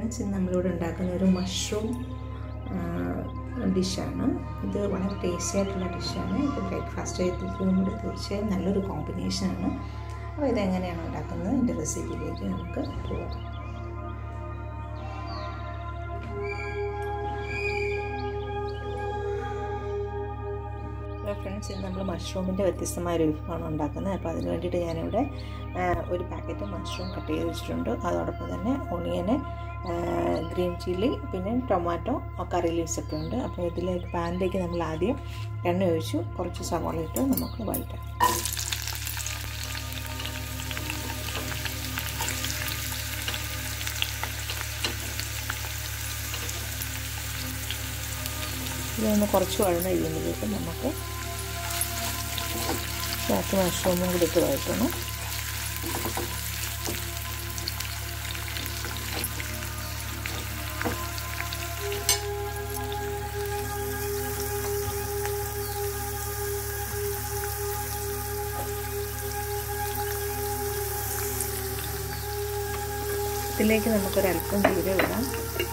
friends ഇന്ന് നമ്മളിവിടെ ഉണ്ടാക്കുന്ന ഒരു മഷ്റൂം ഡിഷാണ് ഇത് വളരെ ടേസ്റ്റി ആയിട്ടുള്ള ഡിഷാണ് ഇത് ബ്രേക്ക്ഫാസ്റ്റ് ചെയ്തതിനും കൂടി തീർച്ചയായും നല്ലൊരു കോമ്പിനേഷനാണ് അപ്പോൾ ഇതെങ്ങനെയാണ് ഉണ്ടാക്കുന്നത് എൻ്റെ റെസിപ്പിയിലേക്ക് നമുക്ക് പോകാം ഹലോ ഫ്രണ്ട്സ് ഇന്ന് നമ്മൾ മഷ്റൂമിൻ്റെ വ്യത്യസ്തമായ ഒരു വിഭവമാണ് ഉണ്ടാക്കുന്നത് അപ്പോൾ അതിന് വേണ്ടിയിട്ട് ഞാനിവിടെ ഒരു പാക്കറ്റ് മഷ്റൂം കട്ട് ചെയ്ത് വെച്ചിട്ടുണ്ട് അതോടൊപ്പം തന്നെ ഒണിയന് ഗ്രീൻ ചില്ലി പിന്നെ ടൊമാറ്റോ കറി ലീവ്സ് ഒക്കെ ഉണ്ട് അപ്പോൾ ഇതിലേക്ക് പാനിലേക്ക് നമ്മൾ ആദ്യം എണ്ണ ഒഴിച്ചു കുറച്ച് സവാള ഇട്ട് നമുക്ക് വഴറ്റാം ഇതൊന്ന് കുറച്ച് വഴന്ന് കഴിയുമ്പോഴേക്കും നമുക്ക് ബാക്കി മഷ്റൂമും കൂടി ഇട്ട് വഴറ്റണം ഇതിലേക്ക് നമുക്കൊരല്പം ജീരകം ഇടാം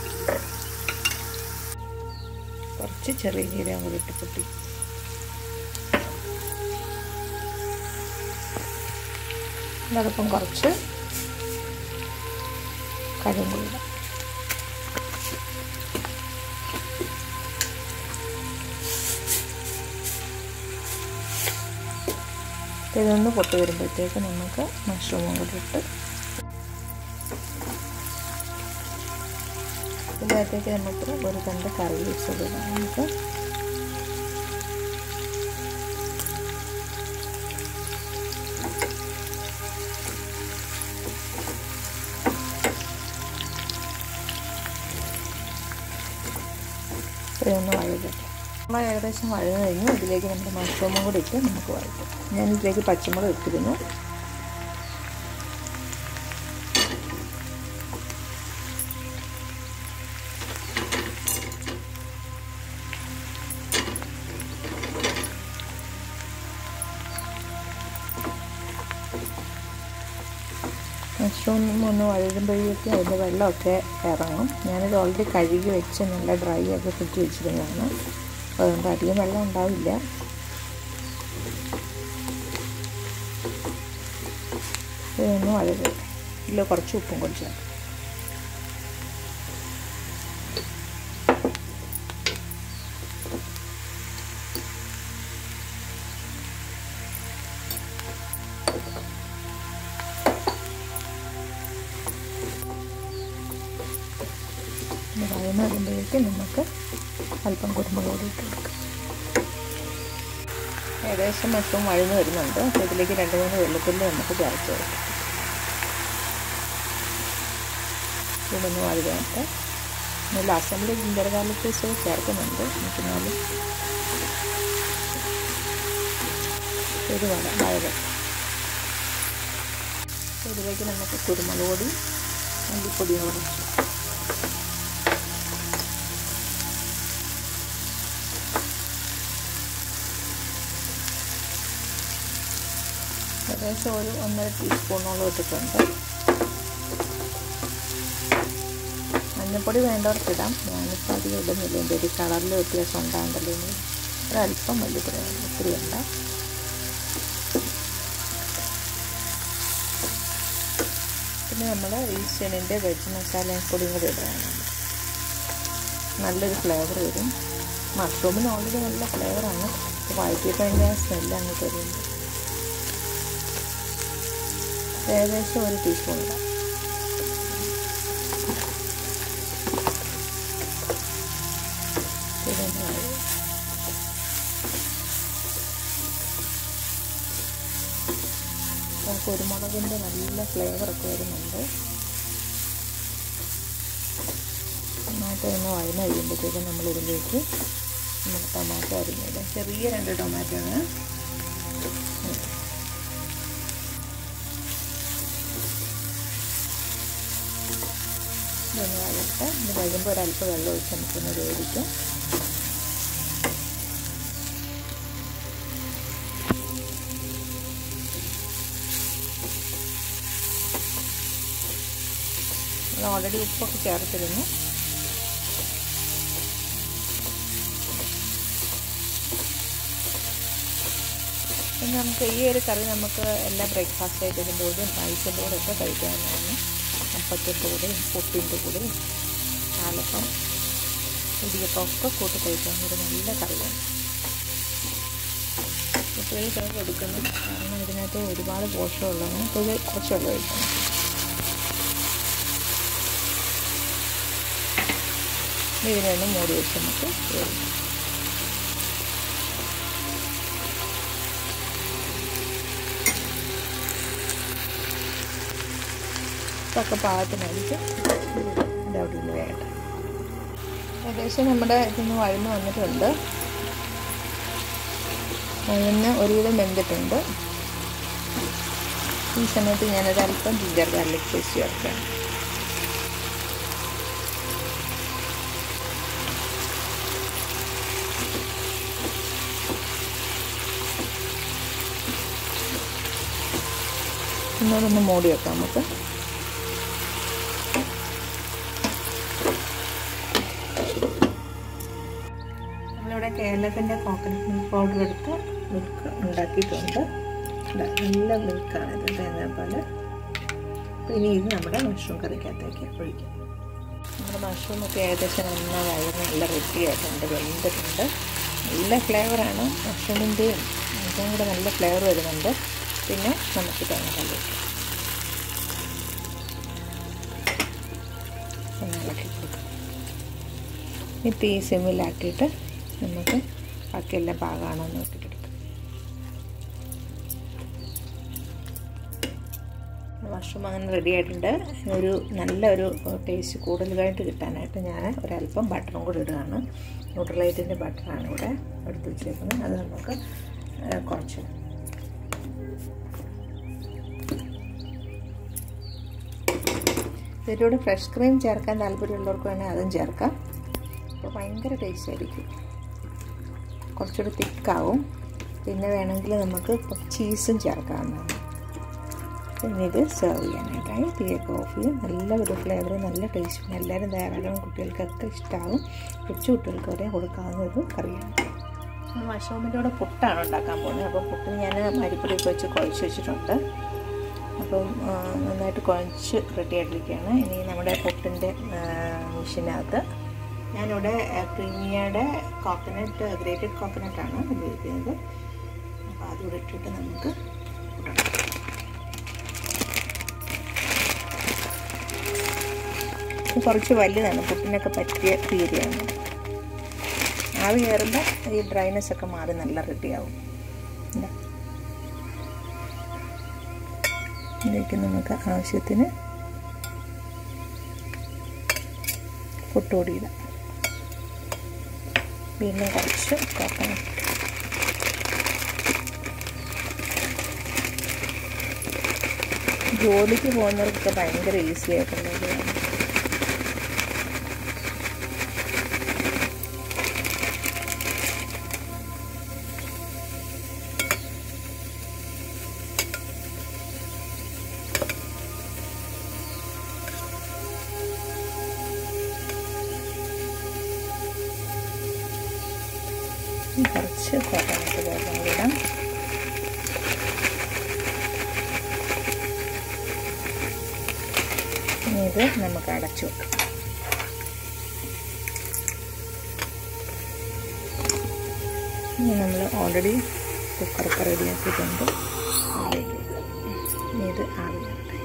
കുറച്ച് ചെറിയ ജീരകം കൂടി ഇട്ട് പൊട്ടി അതോടൊപ്പം കുറച്ച് കടും കൂടി ഇടാം ഇതൊന്ന് പൊട്ടി വരുമ്പോഴത്തേക്ക് നമുക്ക് മഷ്റൂമും കൂടി ഇട്ട് ഇതിനകത്തേക്ക് നമുക്ക് ഒരു രണ്ട് കറി ലീവ്സ് ഇടാം നമുക്ക് ഇതൊന്ന് വഴകട്ടെ നമ്മൾ ഏകദേശം വഴന്ന് കഴിഞ്ഞു ഇതിലേക്ക് നമ്മുടെ മഷ്റൂമും കൂടി ഇട്ട് നമുക്ക് വഴറ്റും ഞാൻ ഇതിലേക്ക് പച്ചമുളക് ഇട്ടിരുന്നു മഷ്റൂം ഒന്ന് വഴുകുമ്പോഴേക്കും അതിൻ്റെ വെള്ളമൊക്കെ ഇറങ്ങും ഞാനിത് ഓൾറെഡി കഴുകി വെച്ച് നല്ല ഡ്രൈ ഒക്കെ കുറ്റി വെച്ചിരുന്നതാണ് അതുകൊണ്ട് അധികം വെള്ളം ഉണ്ടാവില്ല ഇതൊന്ന് വഴുകട്ടെ ഇതിൽ കുറച്ച് ഉപ്പും കൂടി ചേർക്കാം വഴന്ന് വരുമ്പോഴേക്കും നമുക്ക് അല്പം കുരുമുളക് പൊടി ഇട്ട് കൊടുക്കാം ഏകദേശം മഷ്റൂം വഴന്ന് വരുന്നുണ്ട് അപ്പോൾ ഇതിലേക്ക് രണ്ട് മൂന്ന് വെള്ളത്തുള്ളി നമുക്ക് ചേർത്ത് കൊടുക്കാം ഇതൊന്ന് വഴുതായിട്ട് ലാസ്റ്റ് നമ്മൾ ജിഞ്ചർ ഗാർലിക് പേസ്റ്റ് ചേർക്കുന്നുണ്ട് എന്നാലും ഇത് വേണം വഴകട്ടെ ഇതിലേക്ക് നമുക്ക് കുരുമുളക് പൊടി മല്ലിപ്പൊടിയും കൂടി ഏകദേശം ഒരു ഒന്നര ടീസ്പൂണോളം ഇട്ടിട്ടുണ്ട് മഞ്ഞൾപ്പൊടി വേണ്ടവർക്കിടാം ഞാനിപ്പോൾ അധികം ഇടുന്നില്ല എൻ്റെ ഒരു കളറിൽ വ്യത്യാസം ഉണ്ടാകണ്ടല്ലോ ഒരല്പം മല്ലിപ്പൊടി ഒത്തിരി വേണ്ട പിന്നെ നമ്മൾ ഈസ്റ്റേണിൻ്റെ വെജ് മസാല പൊടിയും കൂടി ഇടുകയാണ് നല്ലൊരു ഫ്ലേവർ വരും മഷ്റൂമിന് ഓൾറെഡി നല്ല ഫ്ലേവറാണ് വഴറ്റി കഴിഞ്ഞാൽ സ്മെല്ല് അങ്ങോട്ട് വരുന്നു ഏകദേശം ഒരു ടീസ്പൂൺ ഇടാം കുരുമുളകിൻ്റെ നല്ല ഫ്ലേവറൊക്കെ വരുന്നുണ്ട് നന്നായിട്ട് ഒന്ന് വഴന്ന് കഴിയുമ്പോഴത്തേക്കും നമ്മളിതിലേക്ക് നമുക്ക് ടൊമാറ്റോ അരിഞ്ഞിടാം ചെറിയ രണ്ട് ടൊമാറ്റോ ആണ് ഇതൊന്ന് വഴട്ടെ ഇത് കഴിയുമ്പോൾ ഒരല്പം വെള്ളം ഒഴിച്ച് നമുക്കൊന്ന് വേവിക്കാം ഓൾറെഡി ഉപ്പൊക്കെ ചേർത്തിരുന്നു പിന്നെ നമുക്ക് ഈ ഒരു കറി നമുക്ക് എല്ലാ ബ്രേക്ക്ഫാസ്റ്റ് ആയിട്ട് ഇതിൻ്റെ കൂടെയും റൈസിൻ്റെ കൂടെ ഒക്കെ കഴിക്കാവുന്നതാണ് അപ്പത്തിൻ്റെ കൂടെയും പുട്ടിൻ്റെ കൂടെയും പാലപ്പം ഇടിയപ്പം ഒക്കെ കൂട്ടി കഴിക്കാവുന്ന ഒരു നല്ല കറിയാണ് കുട്ടികൾക്കൊക്കെ കൊടുക്കണം കാരണം ഇതിനകത്ത് ഒരുപാട് പോഷകമുള്ളതാണ് അപ്പോൾ ഇത് കുറച്ച് വെള്ളം ഒഴിക്കണം ഇതിനൊന്ന് മൂടി വെച്ച് നമുക്ക് വേവിക്കാം ഇതൊക്കെ പാകത്തിനടിച്ച് ഇത് അവിടെ നിന്ന് വേണ്ട ഏകദേശം നമ്മുടെ ഇതൊന്ന് വഴന്ന് വന്നിട്ടുണ്ട് വഴന്ന് ഒരുവിധം വെന്തിട്ടുണ്ട് ഈ സമയത്ത് ഞാനത് അല്പം ജിഞ്ചർ ഗാർലിക് പേസ്റ്റ് ചേർക്കാം എന്നോടൊന്ന് മൂടി വെക്കാം നമുക്ക് നമ്മളിവിടെ കേരളത്തിൻ്റെ കോക്കനട്ട് മിൽക്ക് പൗഡർ എടുത്ത് മിൽക്ക് ഉണ്ടാക്കിയിട്ടുണ്ട് നല്ല മിൽക്കാണ് ഇത് തേങ്ങാപ്പാല് അപ്പോൾ ഇനി ഇത് നമ്മുടെ മഷ്റൂം കറിക്കകത്തേക്ക് ഒഴിക്കാം നമ്മുടെ മഷ്റൂം ഒക്കെ ഏകദേശം നന്നായി നല്ല റെഡി ആയിട്ടുണ്ട് വെന്തിട്ടുണ്ട് നല്ല ഫ്ലേവറാണ് മഷ്റൂമിൻ്റെയും ഇതും കൂടെ നല്ല ഫ്ലേവർ വരുന്നുണ്ട് പിന്നെ നമുക്ക് തേങ്ങാപ്പാൽ വയ്ക്കാം ഇളക്കി കൊടുക്കാം ഈ തീ സിമ്മിലാക്കിയിട്ട് നമുക്ക് ബാക്കിയെല്ലാം പാകമാണോ എന്ന് നോക്കിയിട്ടെടുക്കാം മഷ്റൂം അങ്ങനെ റെഡി ആയിട്ടുണ്ട് ഒരു നല്ലൊരു ടേസ്റ്റ് കൂടുതലായിട്ട് കിട്ടാനായിട്ട് ഞാൻ ഒരല്പം ബട്ടറും കൂടി ഇടുകയാണ് ന്യൂട്രലൈറ്റിൻ്റെ ബട്ടറാണ് ഇവിടെ എടുത്ത് വെച്ചേക്കുന്നത് അത് നമുക്ക് കുറച്ച് ഇതിലൂടെ ഫ്രഷ് ക്രീം ചേർക്കാൻ താല്പര്യമുള്ളവർക്ക് വേണേൽ അതും ചേർക്കാം അപ്പോൾ ഭയങ്കര ടേസ്റ്റ് ആയിരിക്കും കുറച്ചുകൂടി തിക്കാവും പിന്നെ വേണമെങ്കിൽ നമുക്ക് ചീസും ചേർക്കാവുന്നതാണ് പിന്നെ ഇത് സെർവ് ചെയ്യാനായിട്ടായി തീയൊക്കെ ഓഫ് ചെയ്യും നല്ല ഒരു ഫ്ലേവർ നല്ല ടേസ്റ്റും എല്ലാവരും തയ്യാറാക്കണം കുട്ടികൾക്കൊക്കെ ഇഷ്ടമാകും കൊച്ചു കുട്ടികൾക്ക് വരെ കൊടുക്കാവുന്ന ഒരു കറിയാണ് മഷ്റൂമിൻ്റെ കൂടെ പുട്ടാണ് ഉണ്ടാക്കാൻ പോകുന്നത് അപ്പോൾ പുട്ടിന് ഞാൻ മരിപ്പൊടിയൊക്കെ വെച്ച് കുഴച്ച് വെച്ചിട്ടുണ്ട് അപ്പം നന്നായിട്ട് കുഴച്ച് റെഡി ആയിട്ടിരിക്കുകയാണ് ഇനി നമ്മുടെ പുട്ടിൻ്റെ മെഷീനകത്ത് ഞാനിവിടെ പ്രീമിയയുടെ കോക്കനട്ട് ഗ്രേറ്റഡ് കോക്കനട്ടാണ് ഉപയോഗിക്കുന്നത് അപ്പോൾ അതിവിടെ ഇട്ടിട്ട് നമുക്ക് കുറച്ച് വലുതാണ് പുട്ടിനൊക്കെ പറ്റിയ രീതിയാണ് ആവി കയറുമ്പോൾ ഈ ഡ്രൈനെസ് ഒക്കെ മാറി നല്ല റെഡിയാവും ഇതിലേക്ക് നമുക്ക് ആവശ്യത്തിന് പുട്ടുപൊടിയിടാം വീണ്ടും കുറച്ച് കോക്കനട്ട് ജോലിക്ക് പോകുന്നവർക്കൊക്കെ ഭയങ്കര ഈസി ആയിട്ടുള്ള ഇതാണ് കുറച്ച് കോക്കനട്ട് പൗഡർ ഇടാം ഇനി ഇത് നമുക്ക് അടച്ചു വെക്കാം ഇനി നമ്മൾ ഓൾറെഡി കുക്കറൊക്കെ റെഡിയാക്കിയിട്ടുണ്ട് അതിലേക്ക് ഇനി ഇത് ആവി വരട്ടെ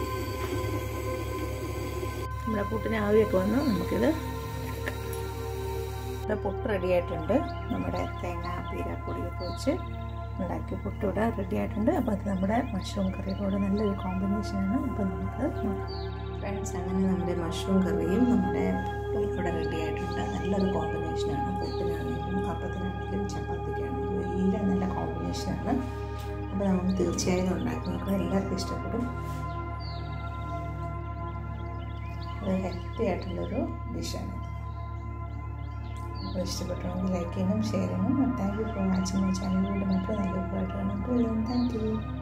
നമ്മുടെ പുട്ടിന് ആവിയൊക്കെ വന്നു നമുക്കിത് ഇവിടെ പുട്ട് റെഡി ആയിട്ടുണ്ട് നമ്മുടെ തേങ്ങ പീരാപ്പൊടിയൊക്കെ വെച്ച് ഉണ്ടാക്കി പുട്ട് ഇവിടെ റെഡി ആയിട്ടുണ്ട് അപ്പോൾ അത് നമ്മുടെ മഷ്റൂം കറിയുടെ കൂടെ നല്ലൊരു കോമ്പിനേഷനാണ് അപ്പോൾ നമുക്ക് ഫ്രണ്ട്സ് അങ്ങനെ നമ്മുടെ മഷ്റൂം കറിയും നമ്മുടെ പുട്ടും ഇവിടെ റെഡി ആയിട്ടുണ്ട് നല്ലൊരു കോമ്പിനേഷനാണ് പുട്ടിനാണെങ്കിലും അപ്പത്തിനാണെങ്കിലും ചപ്പാത്തിക്കാണെങ്കിലും എല്ലാം നല്ല കോമ്പിനേഷനാണ് അപ്പോൾ നമുക്ക് തീർച്ചയായും ഉണ്ടാക്കി നോക്കണം എല്ലാവർക്കും ഇഷ്ടപ്പെടും അത് ഹെൽത്തി ആയിട്ടുള്ളൊരു ഡിഷാണ് അപ്പോൾ ഇഷ്ടപ്പെട്ടെങ്കിൽ ലൈക്ക് ചെയ്യണം ഷെയർ ചെയ്യണം thank you for watching my channel വീണ്ടും മറ്റൊരു നല്ല ഉറപ്പായിട്ട് കാണാം താങ്ക് യു